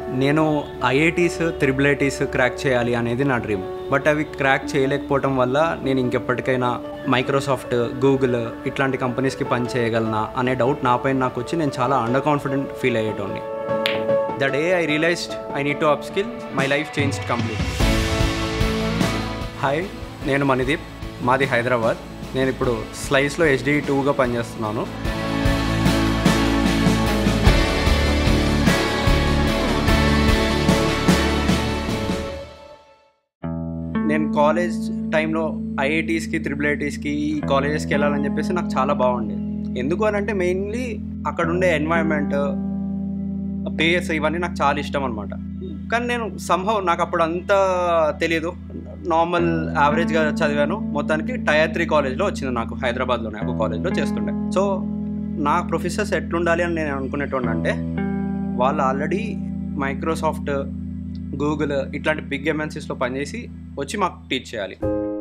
నేను IITs triple ITs crack చేయాలి అనేది నా డ్రీమ్ బట్ అవి క్రాక్ చేయలేకపోవటం వల్ల నేను ఇంకెప్పటికైనా మైక్రోసాఫ్ట్ గూగుల్ ఇట్లాంటి కంపెనీస్కి పని చేయగలనా అనే డౌట్ నాపైన నాకు వచ్చి నేను చాలా అండర్ కాన్ఫిడెంట్ ఫీల్ అయ్యేటోని the day I realized I need to upskill my life change complete hi నేను మణిదీప్ మాది హైదరాబాద్ నేను ఇప్పుడు స్లైస్లో హెచ్డి టూగా పనిచేస్తున్నాను నేను కాలేజ్ టైంలో ఐఐటీస్కి త్రిబుల్ ఐటీస్కి ఈ కాలేజెస్కి వెళ్ళాలని చెప్పేసి నాకు చాలా బాగుండేది ఎందుకు అని అంటే మెయిన్లీ అక్కడ ఉండే ఎన్వైరన్మెంట్ పేస్ ఇవన్నీ నాకు చాలా ఇష్టం అనమాట కానీ నేను సంభవ్ నాకు అప్పుడు అంత తెలియదు నార్మల్ యావరేజ్గా చదివాను మొత్తానికి టయర్ త్రీ కాలేజ్లో వచ్చింది నాకు హైదరాబాద్లోనే ఒక కాలేజ్లో చేస్తుండే సో నా ప్రొఫెసర్స్ ఎట్లుండాలి అని నేను అనుకునేటోండి అంటే వాళ్ళు ఆల్రెడీ మైక్రోసాఫ్ట్ గూగుల్ ఇట్లాంటి బిగ్ ఎంఎన్సీస్లో పనిచేసి వచ్చి మాకు టీచ్ చేయాలి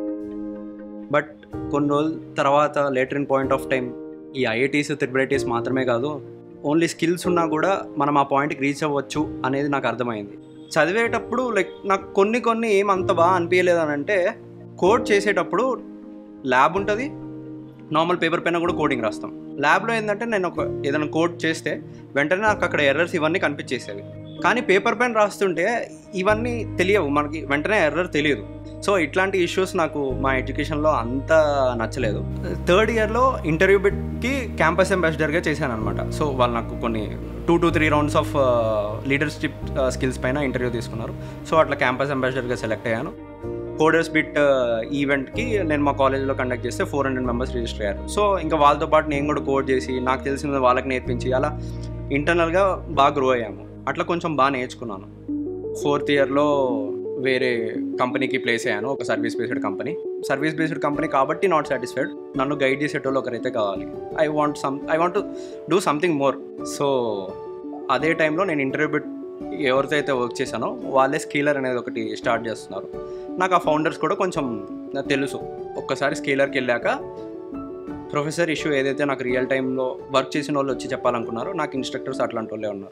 బట్ కొన్ని రోజుల తర్వాత later in point of time ఈ ఐఐటీస్ త్రిబుల్ ఐటీస్ మాత్రమే కాదు ఓన్లీ స్కిల్స్ ఉన్నా కూడా మనం ఆ పాయింట్కి రీచ్ అవ్వచ్చు అనేది నాకు అర్థమైంది చదివేటప్పుడు లైక్ నాకు కొన్ని కొన్ని ఏం అంత బాగా అనిపించలేదు అని అంటే కోడ్ చేసేటప్పుడు ల్యాబ్ ఉంటుంది నార్మల్ పేపర్ పైన కూడా కోడింగ్ రాస్తాం ల్యాబ్లో ఏంటంటే నేను ఒక ఏదైనా కోడ్ చేస్తే వెంటనే నాకు అక్కడ ఎర్రర్స్ ఇవన్నీ కనిపించేసేవి కానీ పేపర్ పైన రాస్తుంటే ఇవన్నీ తెలియవు మనకి వెంటనే ఎర్రర్ తెలియదు సో ఇట్లాంటి ఇష్యూస్ నాకు మా ఎడ్యుకేషన్లో అంత నచ్చలేదు థర్డ్ ఇయర్లో ఇంటర్వ్యూ బిట్కి క్యాంపస్ అంబాసిడర్గా చేశాను అనమాట సో వాళ్ళు నాకు కొన్ని two to three rounds of leadership skills పైన ఇంటర్వ్యూ తీసుకున్నారు సో అట్లా క్యాంపస్ అంబాసిడర్గా సెలెక్ట్ అయ్యాను కోడర్స్ బిట్ ఈవెంట్కి నేను మా కాలేజ్లో కండక్ట్ చేస్తే ఫోర్ హండ్రెడ్ మెంబర్స్ రిజిస్టర్ అయ్యారు సో ఇంకా వాళ్ళతో పాటు నేను కూడా కోడ్ చేసి నాకు తెలిసింది వాళ్ళకి నేర్పించి అలా ఇంటర్నల్గా బాగా గ్రో అయ్యాము అట్లా కొంచెం బాగా నేర్చుకున్నాను ఫోర్త్ ఇయర్లో వేరే కంపెనీకి ప్లేస్ అయ్యాను ఒక service based company service based company కాబట్టి నాట్ సాటిస్ఫైడ్ నన్ను గైడ్ చేసేటోళ్ళు ఒకరైతే కావాలి I want some I want to do something more so అదే టైంలో నేను ఇంటర్వ్యూ బిట్ ఎవరితో అయితే వర్క్ చేశానో వాళ్ళే స్కీలర్ అనేది ఒకటి స్టార్ట్ చేస్తున్నారు నాకు ఆ ఫౌండర్స్ కూడా కొంచెం నాకు తెలుసు ఒక్కసారి స్కీలర్కి వెళ్ళాక ప్రొఫెసర్ ఇష్యూ ఏదైతే నాకు రియల్ టైంలో వర్క్ చేసిన వాళ్ళు వచ్చి చెప్పాలనుకున్నారో నాకు ఇన్స్ట్రక్టర్స్ అట్లాంటి వాళ్ళే ఉన్నారు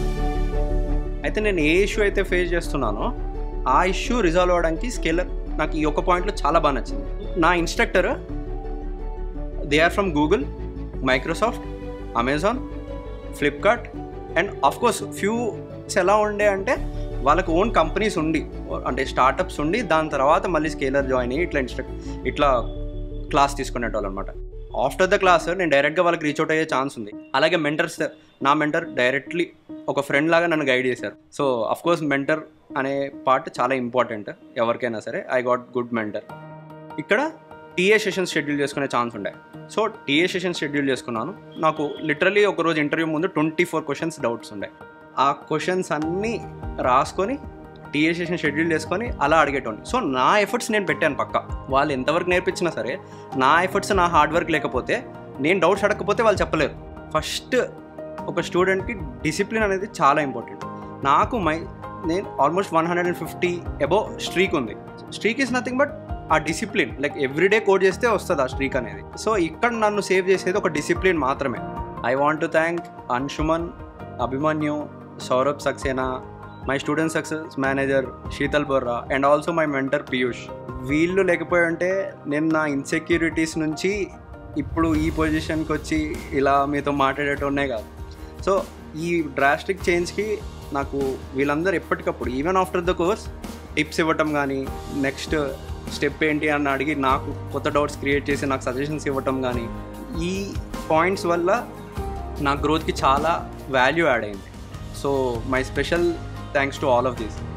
అయితే నేను ఏ ఇష్యూ అయితే ఫేస్ చేస్తున్నానో ఆ ఇష్యూ రిజాల్వ్ అవ్వడానికి స్కేలర్ నాకు ఈ ఒక్క పాయింట్లో చాలా బాగా నచ్చింది నా instructor they are from Google Microsoft Amazon Flipkart and of course few ఎలా ఉండే అంటే వాళ్ళకి ఓన్ కంపెనీస్ ఉండి అంటే స్టార్టప్స్ ఉండి దాని తర్వాత మళ్ళీ స్కేలర్ జాయిన్ అయ్యి ఇట్లా ఇన్స్ట్రక్ట్ ఇట్లా క్లాస్ తీసుకునేటోళ్ళు అనమాట ఆఫ్టర్ ద క్లాస్ నేను డైరెక్ట్గా వాళ్ళకి రీచ్ అవుట్ అయ్యే ఛాన్స్ ఉంది అలాగే మెంటర్స్ నా మెంటర్ డైరెక్ట్లీ ఒక ఫ్రెండ్ లాగా నన్ను గైడ్ చేశారు సో అఫ్ కోర్స్ మెంటర్ అనే పార్ట్ చాలా ఇంపార్టెంట్ ఎవరికైనా సరే ఐ గాట్ గుడ్ మెంటర్ ఇక్కడ టీఏ సెషన్ షెడ్యూల్ చేసుకునే ఛాన్స్ ఉండే సో టీఏ సెషన్ షెడ్యూల్ చేసుకున్నాను నాకు లిటరలీ ఒకరోజు ఇంటర్వ్యూ ముందు ట్వంటీ ఫోర్ క్వశ్చన్స్ డౌట్స్ ఉండే ఆ క్వశ్చన్స్ అన్నీ రాసుకొని టీఏ సెషన్ షెడ్యూల్ చేసుకొని అలా అడిగేటోని సో నా ఎఫర్ట్స్ నేను పెట్టాను పక్క వాళ్ళు ఎంతవరకు నేర్పించినా సరే నా ఎఫర్ట్స్ నా హార్డ్ వర్క్ లేకపోతే నేను డౌట్స్ అడగకపోతే వాళ్ళు చెప్పలేరు ఫస్ట్ ఒక స్టూడెంట్కి డిసిప్లిన్ అనేది చాలా ఇంపార్టెంట్ నాకు మై నేను almost one hundred and fifty above streak ఉంది స్ట్రీక్ ఇస్ నథింగ్ బట్ ఆ డిసిప్లిన్ లైక్ ఎవ్రీడే కోడ్ చేస్తే వస్తుంది ఆ స్ట్రీక్ అనేది సో ఇక్కడ నన్ను సేవ్ చేసేది ఒక డిసిప్లిన్ మాత్రమే I want to thank Anshuman Abhimanyu Saurabh Saxena my student success manager Sheetal Borra and also my mentor Piyush వీళ్ళు లేకపోయి ఉంటే నేను నా ఇన్సెక్యూరిటీస్ నుంచి ఇప్పుడు ఈ పొజిషన్కి వచ్చి ఇలా మీతో మాట్లాడేటోనే కాదు సో ఈ డ్రాస్టిక్ చేంజ్కి నాకు వీళ్ళందరూ ఎప్పటికప్పుడు even after the course tips ఇవ్వటం కానీ నెక్స్ట్ స్టెప్ ఏంటి అని అడిగి నాకు కొత్త డౌట్స్ క్రియేట్ చేసి నాకు సజెషన్స్ ఇవ్వటం కానీ ఈ పాయింట్స్ వల్ల నా గ్రోత్కి చాలా వాల్యూ యాడ్ అయింది so my special thanks to all of these